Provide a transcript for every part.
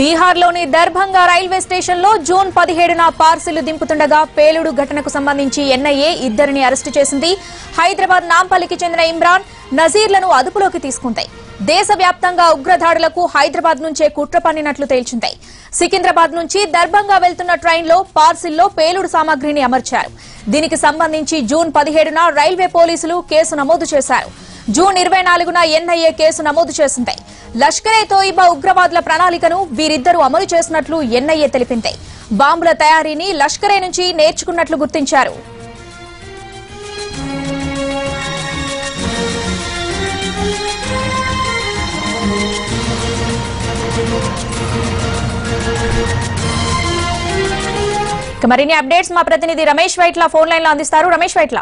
బీహార్లోని దర్భంగా రైల్వే స్టేషన్లో జూన్ పదిహేడున పార్సిల్ దింపుతుండగా పేలుడు ఘటనకు సంబంధించి ఎన్ఐఏ ఇద్దరిని అరెస్టు చేసింది హైదరాబాద్ నాంపల్లికి చెందిన ఇమ్రాన్ నజీర్లను అదుపులోకి తీసుకుంటాయి దేశవ్యాప్తంగా ఉగ్రదాడులకు హైదరాబాద్ నుంచే కుట్ర పన్నినట్లు తేల్చింది సికింద్రాబాద్ నుంచి దర్భంగా వెళ్తున్న ట్రైన్లో పార్సిల్లో పేలుడు సామాగ్రిని అమర్చారు దీనికి సంబంధించి జూన్ పదిహేడున రైల్వే పోలీసులు కేసు నమోదు చేశారు జూన్ ఇరవై నాలుగున ఎన్ఐఏ కేసు నమోదు చేసింది లష్కరే తోయిబా ఉగ్రవాదుల ప్రణాళికను వీరిద్దరూ అమలు చేసినట్లు ఎన్ఐఏ తెలిపింది బాంబుల తయారీని లష్కరే నుంచి నేర్చుకున్నట్లు గుర్తించారు ఇక మరిన్ని అప్డేట్స్ మా ప్రతినిధి రమేష్ వైట్ల ఫోన్ లైన్ లో అందిస్తారు రమేష్ వైట్ల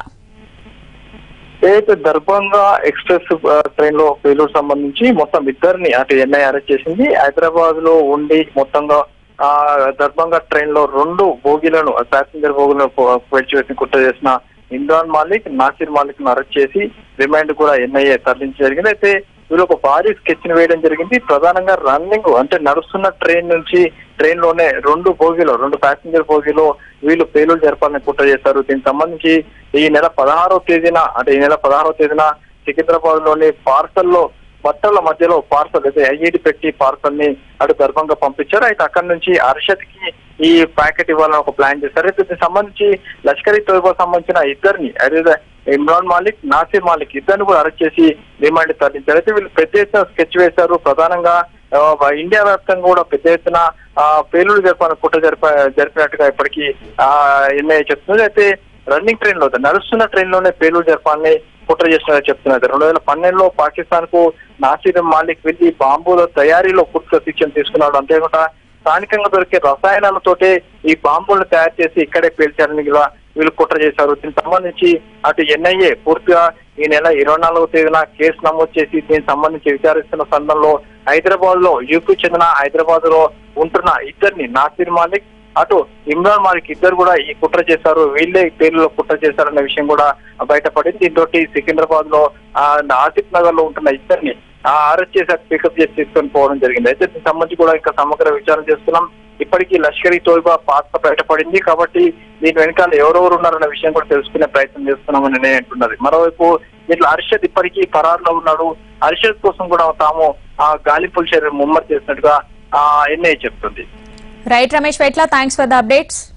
ఏదైతే దర్భంగా ఎక్స్ప్రెస్ ఆ, ట్రైన్ లో పేలుడు సంబంధించి మొత్తం ఇద్దరిని అటు ఎన్ఐ అరెస్ట్ చేసింది హైదరాబాద్ లో ఉండి మొత్తంగా ఆ దర్భంగా ట్రైన్ లో రెండు బోగీలను ప్యాసింజర్ బోగీలను పేల్చివేసి కుట్ర చేసిన ఇమ్రాన్ మాలిక్ నాసిర్ మాలిక్ ను అరెస్ట్ చేసి రిమైండ్ కూడా ఎన్ఐఏ తరలించడం జరిగింది అయితే వీళ్ళు ఒక భారీ స్కెచ్ ని వేయడం జరిగింది ప్రధానంగా రన్నింగ్ అంటే నడుస్తున్న ట్రైన్ నుంచి ట్రైన్ లోనే రెండు బోగీలో రెండు ప్యాసింజర్ బోగీలో వీళ్ళు పేలుడు జరపాలని కుట్ర చేశారు దీనికి సంబంధించి ఈ నెల పదహారవ తేదీన అంటే ఈ నెల పదహారవ తేదీన సికింద్రాబాద్ లోని పార్సల్ లో బట్టల మధ్యలో పార్సల్ అయితే ఐఈడి పెట్టి పార్సల్ ని అటు గర్భంగా పంపించారు అయితే అక్కడి నుంచి అర్షద్ కి ఈ ప్యాకెట్ ఇవ్వాలని ఒక ప్లాన్ చేశారు అయితే దీనికి సంబంధించి లష్కర్ తోయిబా సంబంధించిన ఇద్దరిని అదే ఇమ్రాన్ మాలిక్ నాసిర్ మాలిక్ ఇద్దరిని కూడా అరెస్ట్ చేసి రిమాండ్ తరలించారు అయితే వీళ్ళు పెద్ద ఎత్తున స్కెచ్ వేశారు ప్రధానంగా ఆ, ఇండియా వ్యాప్తంగా కూడా పెద్ద ఎత్తున ఆ, పేలుడు జరపాలని కుట్ర జరిప జరిపినట్టుగా ఇప్పటికీ ఆ ఎన్ఐ చెప్తుంది అయితే రన్నింగ్ ట్రైన్ లో నడుస్తున్న ట్రైన్ లోనే పేలుడు జరపాలని కుట్ర చేసినట్టు చెప్తున్నారు రెండు వేల పన్నెండులో పాకిస్తాన్ కు నాసిర్ మాలిక్ వెళ్లి బాంబుల తయారీలో పూర్తిగా శిక్షణ తీసుకున్నాడు అంతేకాకుండా స్థానికంగా దొరికే రసాయనాలతోటే ఈ బాంబులను తయారు చేసి ఇక్కడే పేల్చారని కూడా వీళ్ళు కుట్ర చేశారు దీనికి సంబంధించి అటు ఎన్ఐఏ పూర్తిగా ఈ నెల ఇరవై నాలుగవ తేదీన కేసు నమోదు చేసి దీనికి సంబంధించి విచారిస్తున్న సందర్భంలో హైదరాబాద్ లో యూపీ చెందిన హైదరాబాద్ లో ఉంటున్న ఇద్దరిని నాసిర్ మాలిక్ అటు ఇమ్రాన్ మాలిక్ ఇద్దరు కూడా ఈ కుట్ర చేశారు వీళ్ళే ఈ పేర్లలో కుట్ర చేశారన్న విషయం కూడా బయటపడింది దీంతో సికింద్రాబాద్ లో ఆ, ఆసిఫ్ నగర్ లో ఉంటున్న ఇద్దరిని ఆ అరెస్ట్ చేసి పికప్ చేసి తీసుకొని పోవడం జరిగింది అయితే దీనికి సంబంధించి కూడా ఇంకా సమగ్ర విచారణ చేస్తున్నాం ఇప్పటికీ లష్కర్ ఈ తోయిబా పాత్ర బయటపడింది కాబట్టి దీని వెనకాల ఎవరెవరు ఉన్నారన్న విషయం కూడా తెలుసుకునే ప్రయత్నం చేస్తున్నామని నేను అంటున్నది మరోవైపు దీంట్లో అర్షద్ ఇప్పటికీ పరారులో ఉన్నాడు అర్షద్ కోసం కూడా తాము ఆ గాలింపుల చర్యలు ముమ్మరు చేసినట్టుగా ఆ ఎన్ఐ చెప్తుంది right Ramesh Vaitla thanks for the updates